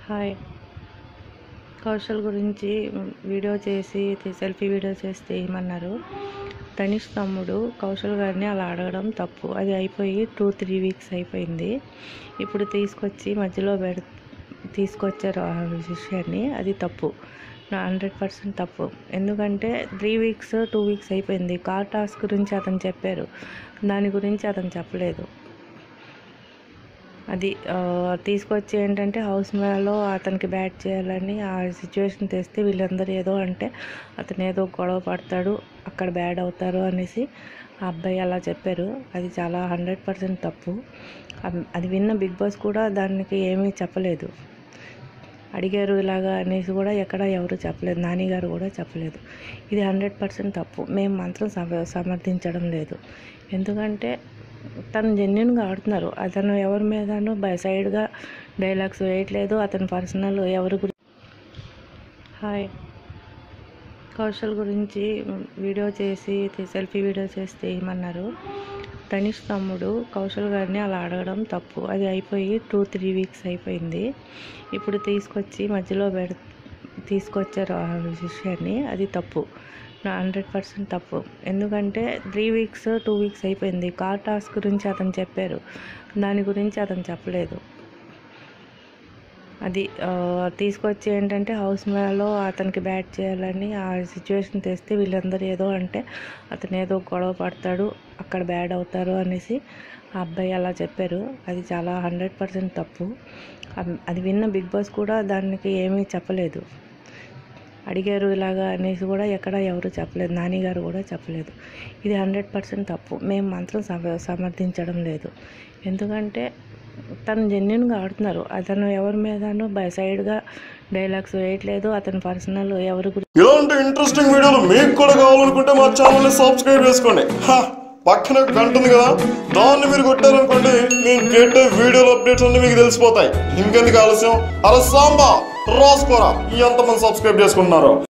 hi Kaushal గురించి video చేసి selfie video చేసి తీయమన్నారు తనిష్ తమ్ముడు కౌశల్ గారిని అలా అడగడం తప్పు అది అయిపోయి టూ త్రీ వీక్స్ అయిపోయింది ఇప్పుడు తీసుకొచ్చి మధ్యలో పెడ తీసుకొచ్చారు ఆ విషయాన్ని అది తప్పు నా హండ్రెడ్ పర్సెంట్ తప్పు ఎందుకంటే త్రీ వీక్స్ టూ వీక్స్ అయిపోయింది కార్ టాస్క్ గురించి అతను చెప్పారు దాని గురించి అతను చెప్పలేదు అది ఆ, తీసుకొచ్చి ఏంటంటే హౌస్ మేలో అతనికి బ్యాట్ చేయాలని ఆ సిచ్యువేషన్ తెస్తే వీళ్ళందరూ ఏదో అంటే అతను ఏదో గొడవ పడతాడు అక్కడ బ్యాడ్ అవుతారు అనేసి ఆ అబ్బాయి అలా చెప్పారు అది చాలా హండ్రెడ్ పర్సెంట్ తప్పు అం- అది విన్న బిగ్ బాస్ కూడా దానికి ఏమీ చెప్పలేదు అడిగారు ఇలాగా అనేసి కూడా ఎక్కడ ఎవరు చెప్పలేదు నాని గారు కూడా చెప్పలేదు ఇది హండ్రెడ్ పర్సెంట్ తప్పు మేము మాత్రం సమ సమర్థించడం లేదు ఎందుకంటే తను జెన్యున్గా ఆడుతున్నారు అతను ఎవరి మీదనూ బై సైడ్గా డైలాగ్స్ వేయట్లేదు అతని పర్సనల్ ఎవరి గురించి హాయ్ కౌశల్ గురించి వీడియో చేసి సెల్ఫీ వీడియో చేసి తీయమన్నారు తనిష్ తమ్ముడు కౌశల్ గారిని అలా అడగడం తప్పు అది అయిపోయి టూ త్రీ వీక్స్ అయిపోయింది ఇప్పుడు తీసుకొచ్చి మధ్యలో పెడ తీసుకొచ్చారు ఆ విషయాన్ని అది తప్పు నా హండ్రెడ్ పర్సెంట్ తప్పు ఎందుకంటే త్రీ వీక్స్ టూ వీక్స్ అయిపోయింది కార్ టాస్క్ గురించి అతను చెప్పారు దాని గురించి అతను చెప్పలేదు అది ఆ, తీసుకొచ్చి ఏంటంటే హౌస్ మేలో అతనికి బ్యాట్ చేయాలని ఆ సిచ్యువేషన్ తెస్తే వీళ్ళందరూ ఏదో అంటే అతను ఏదో గొడవ పడతాడు అక్కడ బ్యాడ్ అవుతారు అనేసి ఆ అబ్బాయి అలా చెప్పారు అది చాలా హండ్రెడ్ పర్సెంట్ తప్పు అం- అది విన్న బిగ్ బాస్ కూడా దానికి ఏమీ చెప్పలేదు అడిగారు ఇలాగా అనేసి కూడా ఎక్కడ ఎవరు చెప్పలేదు నాని గారు కూడా చెప్పలేదు ఇది హండ్రెడ్ పర్సెంట్ తప్పు మేము మాత్రం సమ సమర్థించడం లేదు ఎందుకంటే తను జెన్యున్గా ఆడుతున్నారు అతను ఎవరి మీదనూ బై సైడ్గా డైలాగ్స్ వేయట్లేదు అతని పర్సనల్ ఎవరి గురించి ఇలాంటి ఇంట్రెస్టింగ్ వీడియోలు మీకు కూడా కావాలనుకుంటే మా ఛానల్ని సబ్స్క్రైబ్ చేసుకోండి హా, పక్కన ఒక గంట ఉంది కదా దాన్ని మీరు కొట్టారనుకోండి నేను పెట్టే వీడియోల అప్డేట్స్ అన్ని మీకు తెలిసిపోతాయి ఇంకెందుకు ఆలస్యం అరే సాంబా రాసుకోరా ఎంతమంది సబ్స్క్రైబ్ చేసుకుంటున్నారు